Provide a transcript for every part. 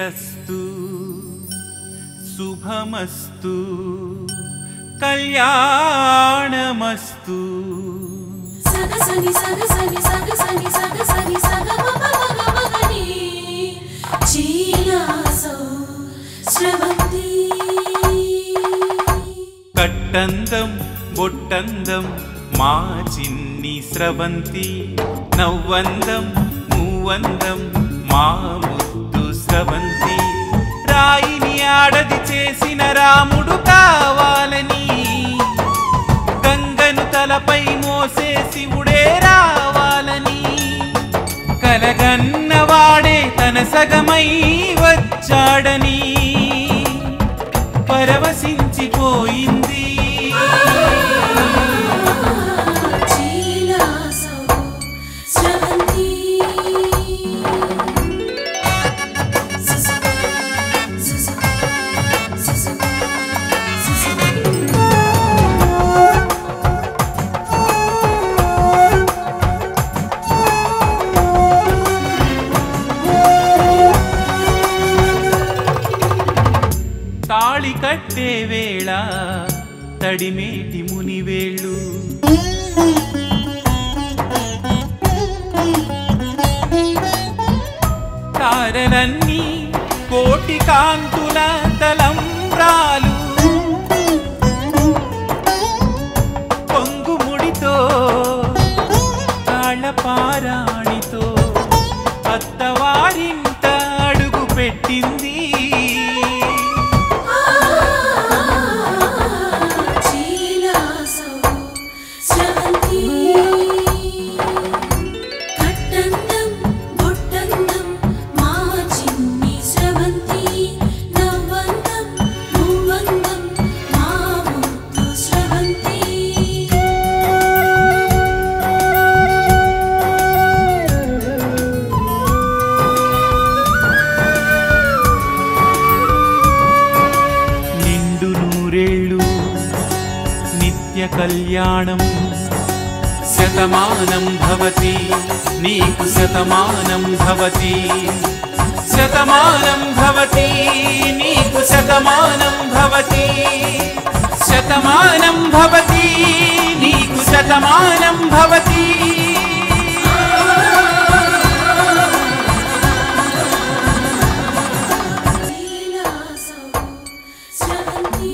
శ్రీరస్తు శుభమస్తు కళ్యాణమస్తు సగసని సగసని సగసని సగసని సగమగమగమగని చీలాసౌ స్రవంతి కట్టందం బొట్టందం మా చిన్ని స్రవంతి నవ్వందం మూవందం మా ముద్దు స్రవంతి రాయిని ఆడది చేసిన రాముడు కావాలని గంగను తలపై మోసే శివుడే రావాలని కలగన్నవాడే తన సగమై వచ్చాడని పరవశించిపోయింది చీలాసౌ స్రవంతి సుసు సుసు సుసు సుసు తాళి కట్టే వేళ తడిమేటి మునివేళ్ళు తారలన్నీ కోటి కాంతుల తలంబ్రాలు పొంగుముడితో తాళపారాణితో అత్తవారింట అడుగు పెట్టింది చీలాసౌ స్రవంతి కట్టందం బొట్టందం మా చిన్ని స్రవంతి నవ్వందం మూవందం మా ముద్దు స్రవంతి నిండు నూరేళ్ళు నిత్య కళ్యాణం శతమానం భవతి నీకు శతమానం భవతి శతమానం భవతి నీకు శతమానం భవతి శతమానం భవతి నీకు శతమానం భవతి చీలాసౌ స్రవంతి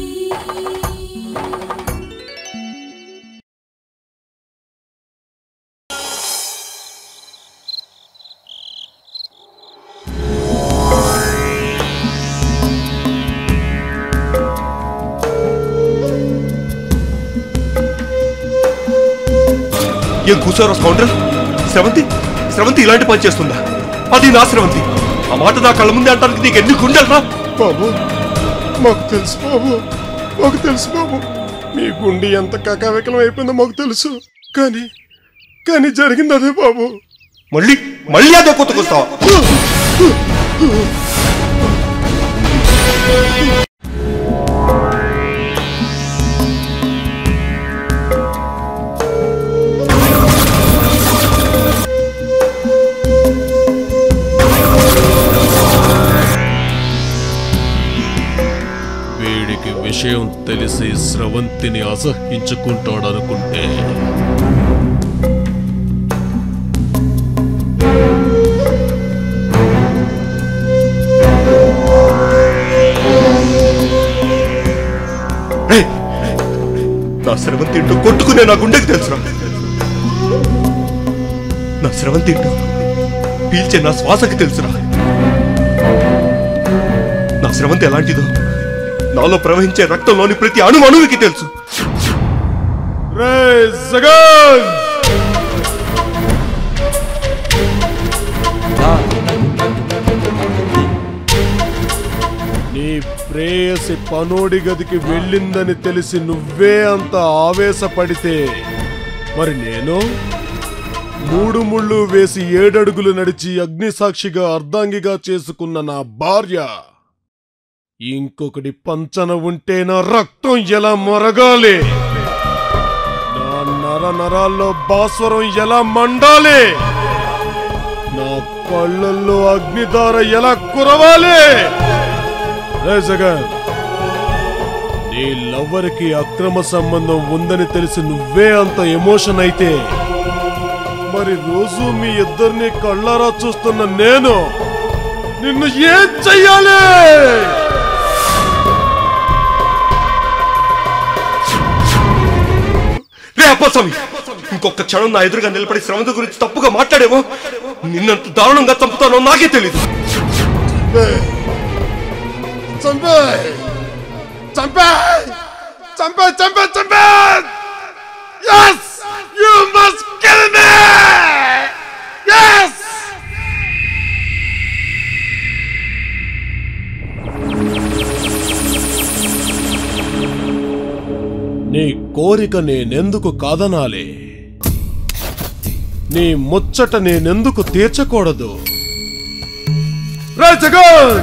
ఏం కూర్చోరా స్కౌండ్రల్ స్రవంతి స్రవంతి ఇలాంటి పని చేస్తుందా అది నా స్రవంతి ఆ మాట నా కళ్ళ ముందే అంటానికి నీకు ఎన్ని గుండెలరా బాబు మాకు తెలుసు బాబు మాకు తెలుసు బాబు మీ గుండె ఎంత కకావికలం అయిపోయిందో మాకు తెలుసు కానీ కానీ జరిగింది అదే బాబు మళ్ళీ మళ్ళీ అదే కొత్తకొస్తావా వీడికి విషయం తెలిసి స్రవంతిని అసహించుకుంటాడనుకుంటే రేయ్, నా స్రవంతి ఇంటూ కొట్టుకునే నా గుండెకి తెలుసురా నా స్రవంతి ఇంటూ పీల్చే నా శ్వాసకి తెలుసురా నా స్రవంతి ఎలాంటిదో నాలో ప్రవహించే రక్తంలోని ప్రతి అణు అణువుకి తెలుసు రే జగన్ నీ ప్రేయసి పనోడి గదికి వెళ్ళిందని తెలిసి నువ్వే అంత ఆవేశపడితే మరి నేను మూడు ముళ్ళు వేసి ఏడడుగులు నడిచి అగ్నిసాక్షిగా అర్ధాంగిగా చేసుకున్న నా భార్య ఇంకొకటి పంచన ఉంటే నా రక్తం ఎలా మొరగాలి నా నర నరాల్లో భాస్వరం ఎలా మండాలి నా కళ్ళల్లో అగ్నిధార ఎలా కురవాలి రే జగన్ నీ లవ్వరికి అక్రమ సంబంధం ఉందని తెలిసి నువ్వే అంత ఎమోషన్ అయితే మరి రోజు మీ ఇద్దరిని కళ్ళారా చూస్తున్న నేను నిన్ను ఏం చెయ్యాలి రే అప్పస్వామి ఇంకొక క్షణం నా ఎదురుగా నిలబడి శ్రవంతి గురించి తప్పుగా మాట్లాడేమో నిన్నంత దారుణంగా చంపుతానో నాకే తెలీదు చంపే చంపే చంపే చంపే చంపే yes you must kill me yes నీ కోరిక నేనెందుకు కాదనాలి నీ ముచ్చట నేనెందుకు తీర్చకూడదు రే జగన్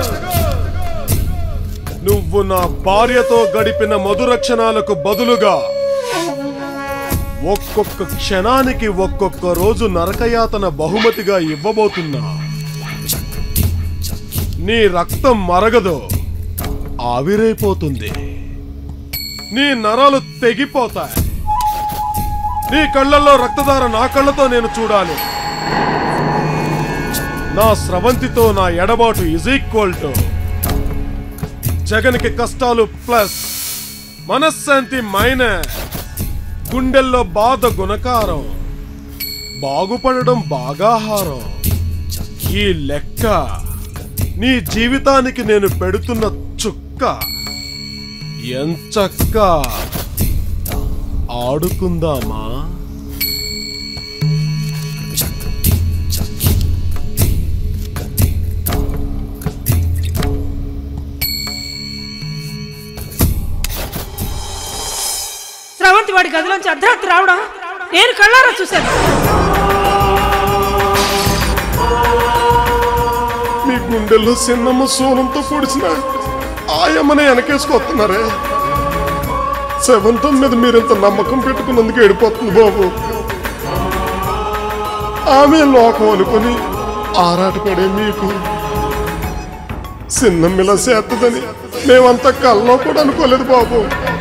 నువ్వు నా భార్యతో గడిపిన మధుర క్షణాలకు బదులుగా ఒక్కొక్క క్షణానికి ఒక్కొక్క రోజు నరకయాతన బహుమతిగా ఇవ్వబోతున్నా నీ రక్తం మరగదు ఆవిరైపోతుంది నీ నరాలు తెగిపోతాయి నీ కళ్ళల్లో రక్తధార నా కళ్ళతో నేను చూడాలి నా స్రవంతితో నా ఎడబాటు ఇజ్ ఈక్వల్ టు జగన్కి కష్టాలు ప్లస్ మనశ్శాంతి మైనస్ గుండెల్లో బాధ గుణకారం బాగుపడడం బాగాహారం ఈ లెక్క నీ జీవితానికి నేను పెడుతున్న చుక్క ఎంచక్క ఆడుకుందామా స్రవంతి వాడి గదిలోంచి అర్ధరాత్రి రావడం నేను కళ్ళారా చూశాను మీ గుండెల్లో చిన్నమ్మ సోనంతో పొడిచిన ఆయమ్మనే వెనకేసుకొస్తున్నారే సెవెంతం మీద మీరింత నమ్మకం పెట్టుకున్నందుకు ఏడిపోతుంది బాబు ఆమె లోకం అనుకుని ఆరాటపడే మీకు చిన్నమ్మిలా చేస్తుందని మేమంతా కల్లో కూడా అనుకోలేదు బాబు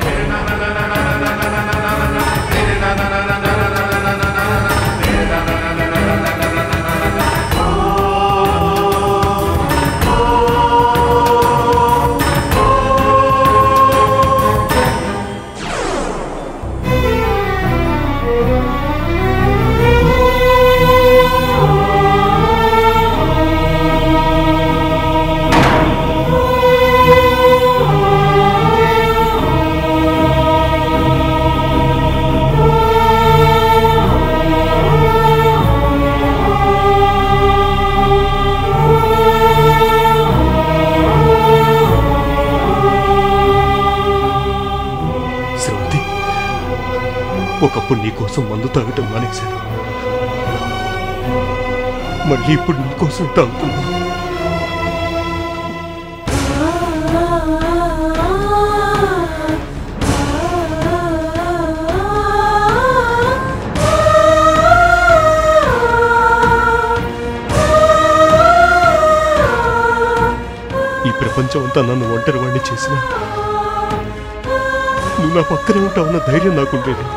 శ్రవంతి ఒకప్పుడు నీ కోసం మందు తాగటం మానేశాను మళ్ళీ ఇప్పుడు నీ కోసం తాగుతున్నా ఈ ప్రపంచం అంతా నన్ను ఒంటరి వాడిని చేసిన నువ్వు నా పక్కనే ఉంటావన్న ధైర్యం నాకుంటేనే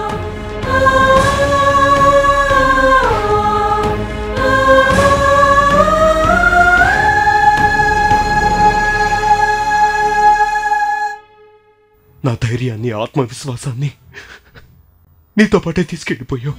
నా ధైర్యాన్ని ఆత్మవిశ్వాసాన్ని నీతో పాటే తీసుకెళ్ళిపోయావు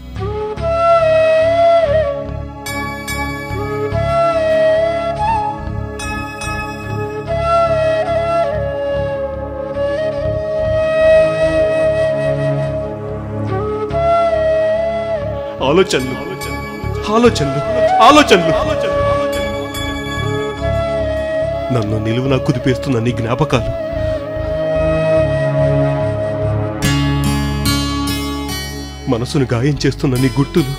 ఆలోచనలు ఆలోచనలు ఆలోచనలు నన్ను నిలువునా కుదిపేస్తున్న నీ జ్ఞాపకాలు మనసును గాయం చేస్తున్న నీ గుర్తులు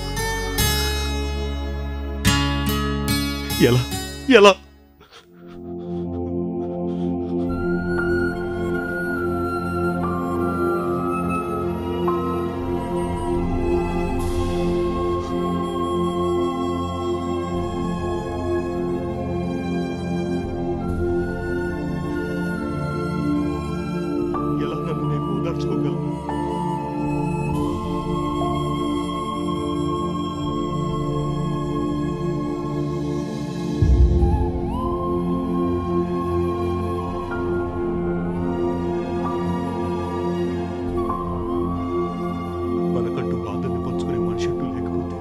ఎలా ఎలా పంచుకోగలను మనకంటూ బాధల్ని పంచుకునే మనిషి అంటూ లేకపోతే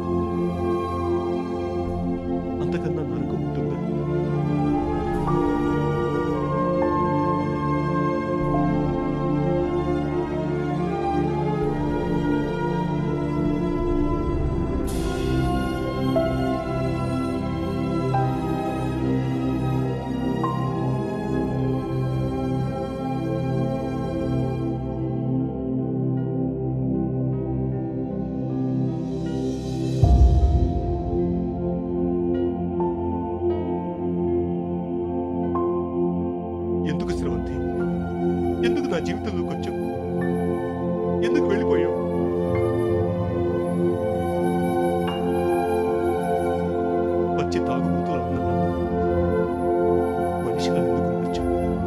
అంతకన్నా నరకం ఉంటుందా ఎందుకు శ్రవంతి ఎందుకు నా జీవితంలోకి వచ్చావు ఎందుకు వెళ్ళిపోయావు వచ్చి తాగుబోతులా ఉన్న నన్ను మనిషిగా ఎందుకు ఉండొచ్చు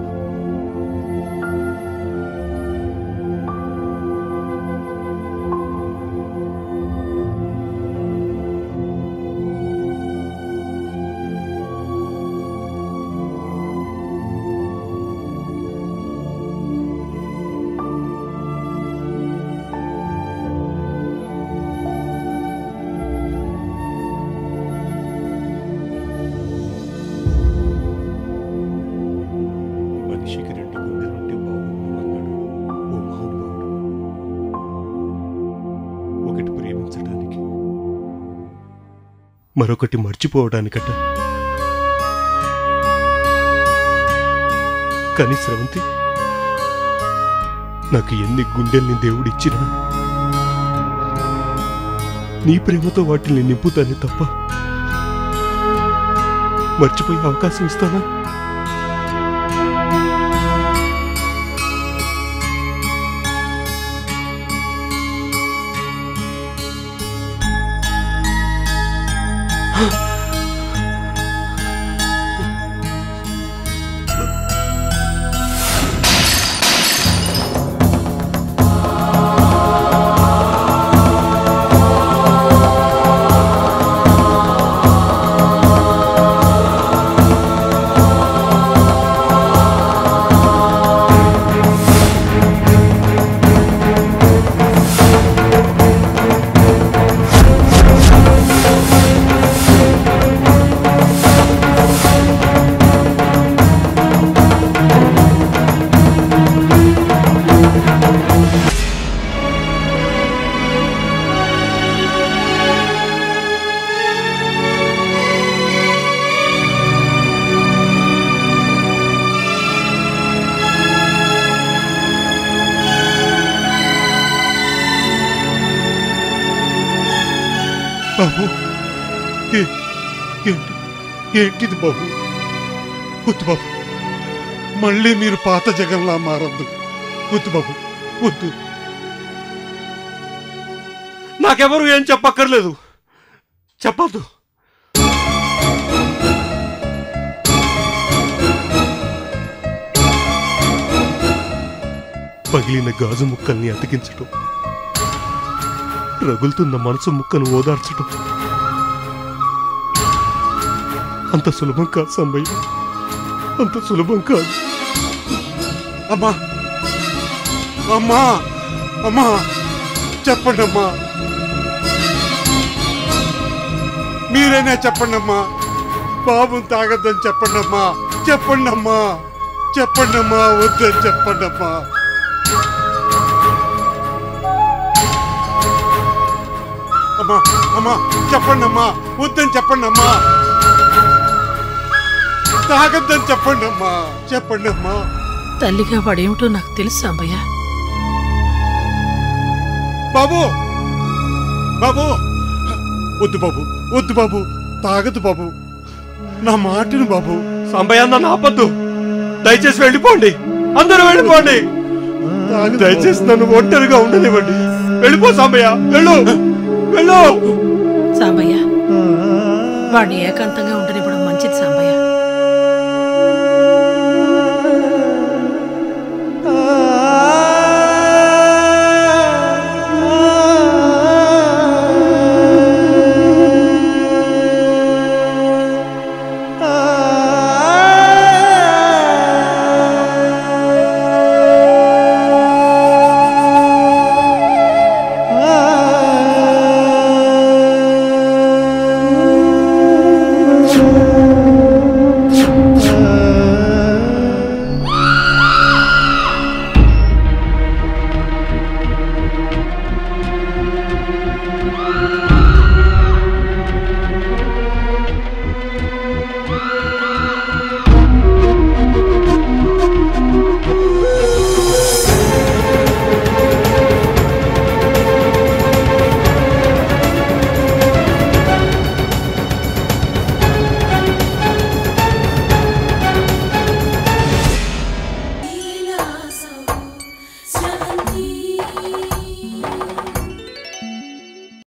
మనిషికి రెండు గుండెలుంటే బాగుండు అన్నాడు ఓ మహానుభావుడు ఒకటి ప్రేమించడానికి మరొకటి మర్చిపోవడానికట కానీ స్రవంతి నాకు ఎన్ని గుండెల్ని దేవుడిచ్చినా నీ ప్రేమతో వాటిని నింపుతానే తప్ప మర్చిపోయే అవకాశం ఇస్తానా బాబు ఏ- ఏంటి ఏంటిది బాబు వద్దు బాబు మళ్ళీ మీరు పాత జగన్లా మారద్దు వద్దు బాబు వద్దు నాకెవరు ఏం చెప్పక్కర్లేదు చెప్పద్దు పగిలిన గాజు ముక్కల్ని అతికించటం రగులుతున్న మనసు ముక్కను ఓదార్చటం అంత సులభం కాదు సంబయ్య అంత సులభం కాదు అమ్మా అమ్మా అమ్మా చెప్పండి అమ్మా మీరైనా చెప్పండి అమ్మా బాబుని తాగద్దని చెప్పండి అమ్మా చెప్పండి అమ్మా చెప్పండి అమ్మా వద్దని చెప్పండి అమ్మా అమ్మా అమ్మా చెప్పండి అమ్మా వద్దని చెప్పండి అమ్మా తాగద్దని చెప్పండి అమ్మా చెప్పండి అమ్మా తల్లిగా వాడేమిటో నాకు తెలుసు సాంబయ్య బాబు బాబు వద్దు బాబు వద్దు బాబు తాగదు బాబు నా మాటను బాబు సాంబయ్య నన్ను ఆపద్దు దయచేసి వెళ్ళిపోండి అందరూ వెళ్ళిపోండి తాగదు దయచేసి నన్ను ఒంటరిగా ఉండనివ్వండి వెళ్ళిపో సాంబయ్య వెళ్ళు వెళ్ళు సాంబయ్య వాడిని ఏకాంతంగా ఉండ